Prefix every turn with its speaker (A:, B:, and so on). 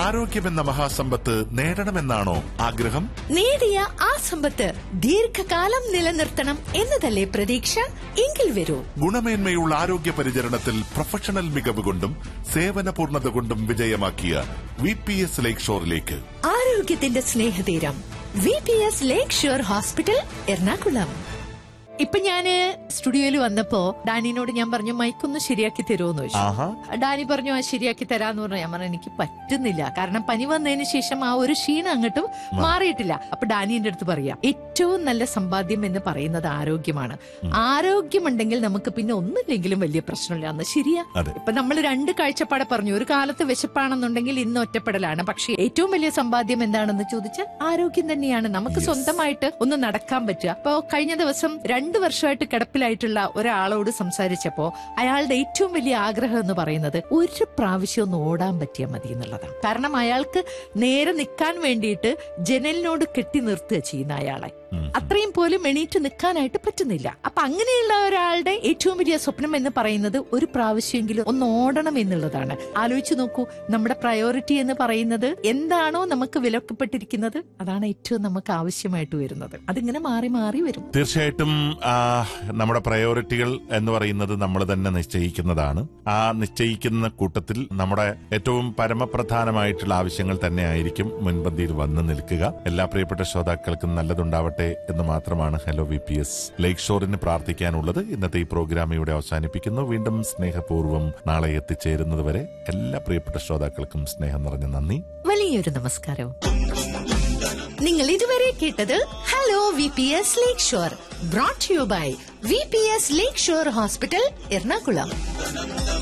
A: ആരോഗ്യമെന്ന മഹാസമ്പത്ത് നേടണമെന്നാണോ ആഗ്രഹം
B: നേടിയ ആ സമ്പത്ത് ദീർഘകാലം നിലനിർത്തണം എന്നതല്ലേ പ്രതീക്ഷ എങ്കിൽ വരൂ
A: ഗുണമേന്മയുള്ള ആരോഗ്യ പരിചരണത്തിൽ പ്രൊഫഷണൽ മികവ് കൊണ്ടും സേവന പൂർണ്ണത കൊണ്ടും വിജയമാക്കിയ വി പി എസ് ലേക്ക് ഷോറിലേക്ക്
B: ആരോഗ്യത്തിന്റെ സ്നേഹതീരം V P S lake shore hospital Ernakulam ഇപ്പൊ ഞാന് സ്റ്റുഡിയോയിൽ വന്നപ്പോ ഡാനിനോട് ഞാൻ പറഞ്ഞു മൈക്കൊന്ന് ശരിയാക്കി തരുമോന്ന് ചോദിച്ചു
A: ആഹാ
B: ഡാനി പറഞ്ഞു ആ ശരിയാക്കി തരാന്ന് പറഞ്ഞു ഞാൻ പറഞ്ഞു എനിക്ക് പറ്റുന്നില്ല കാരണം പനി വന്നതിന് ശേഷം ആ ഒരു ക്ഷീണം അങ്ങോട്ടും മാറിയിട്ടില്ല അപ്പൊ ഡാനി എന്റെ അടുത്ത് പറയാ ഏറ്റവും നല്ല സമ്പാദ്യം എന്ന് പറയുന്നത് ആരോഗ്യമാണ് ആരോഗ്യമുണ്ടെങ്കിൽ നമുക്ക് പിന്നെ ഒന്നുമില്ലെങ്കിലും വലിയ പ്രശ്നമില്ല എന്ന് ശരിയാ
A: അതെ.
B: ഇപ്പൊ നമ്മൾ രണ്ട് കാഴ്ചപ്പാടെ പറഞ്ഞു ഒരു കാലത്ത് വിശപ്പാണെന്നുണ്ടെങ്കിൽ ഇന്ന് ഒറ്റപ്പെടലാണ് പക്ഷെ ഏറ്റവും വലിയ സമ്പാദ്യം എന്താണെന്ന് ചോദിച്ചാൽ ആരോഗ്യം തന്നെയാണ് നമുക്ക് സ്വന്തമായിട്ട് ഒന്ന് നടക്കാൻ പറ്റുക അപ്പോ കഴിഞ്ഞ ദിവസം രണ്ടു വർഷമായിട്ട് കിടപ്പിലായിട്ടുള്ള ഒരാളോട് സംസാരിച്ചപ്പോ അയാളുടെ ഏറ്റവും വലിയ ആഗ്രഹം എന്ന് പറയുന്നത് ഒരു പ്രാവശ്യം ഒന്ന് ഓടാൻ പറ്റിയാൽ മതി എന്നുള്ളതാണ് കാരണം അയാൾക്ക് നേരെ നിൽക്കാൻ വേണ്ടിയിട്ട് ജനലിനോട് കെട്ടി നിർത്തുക ചെയ്യുന്ന അയാളെ അത്രയും പോലും എണീറ്റ് നിൽക്കാനായിട്ട് പറ്റുന്നില്ല അപ്പൊ അങ്ങനെയുള്ള ഒരാളുടെ ഏറ്റവും വലിയ സ്വപ്നം എന്ന് പറയുന്നത് ഒരു പ്രാവശ്യമെങ്കിലും ഒന്ന് ഓടണം എന്നുള്ളതാണ് ആലോചിച്ച് നോക്കൂ നമ്മുടെ പ്രയോറിറ്റി എന്ന് പറയുന്നത് എന്താണോ നമുക്ക് വിലക്കപ്പെട്ടിരിക്കുന്നത് അതാണ് ഏറ്റവും നമുക്ക് ആവശ്യമായിട്ട് വരുന്നത് അതിങ്ങനെ മാറി മാറി വരും
A: തീർച്ചയായിട്ടും ആ, നമ്മുടെ പ്രയോറിറ്റികൾ എന്ന് പറയുന്നത് നമ്മൾ തന്നെ നിശ്ചയിക്കുന്നതാണ് ആ നിശ്ചയിക്കുന്ന കൂട്ടത്തിൽ നമ്മുടെ ഏറ്റവും പരമപ്രധാനമായിട്ടുള്ള ആവശ്യങ്ങൾ തന്നെ ആയിരിക്കും മുൻപന്തിയിൽ വന്നു നിൽക്കുക എല്ലാ പ്രിയപ്പെട്ട ശ്രോതാക്കൾക്കും നല്ലതുണ്ടാവട്ടെ എന്ന് മാത്രമാണ് hello V P S lake ഷോറിന് പ്രാർത്ഥിക്കാനുള്ളത് ഇന്നത്തെ ഈ പ്രോഗ്രാം ഇവിടെ അവസാനിപ്പിക്കുന്നു വീണ്ടും സ്നേഹപൂർവ്വം നാളെ എത്തിച്ചേരുന്നതുവരെ എല്ലാ പ്രിയപ്പെട്ട ശ്രോതാക്കൾക്കും സ്നേഹം നിറഞ്ഞ നന്ദി
B: വലിയൊരു നമസ്കാരവും നിങ്ങൾ ഇതുവരെ കേട്ടത് hello V P S lake shore brought you by V P S lake shore hospital Ernakulam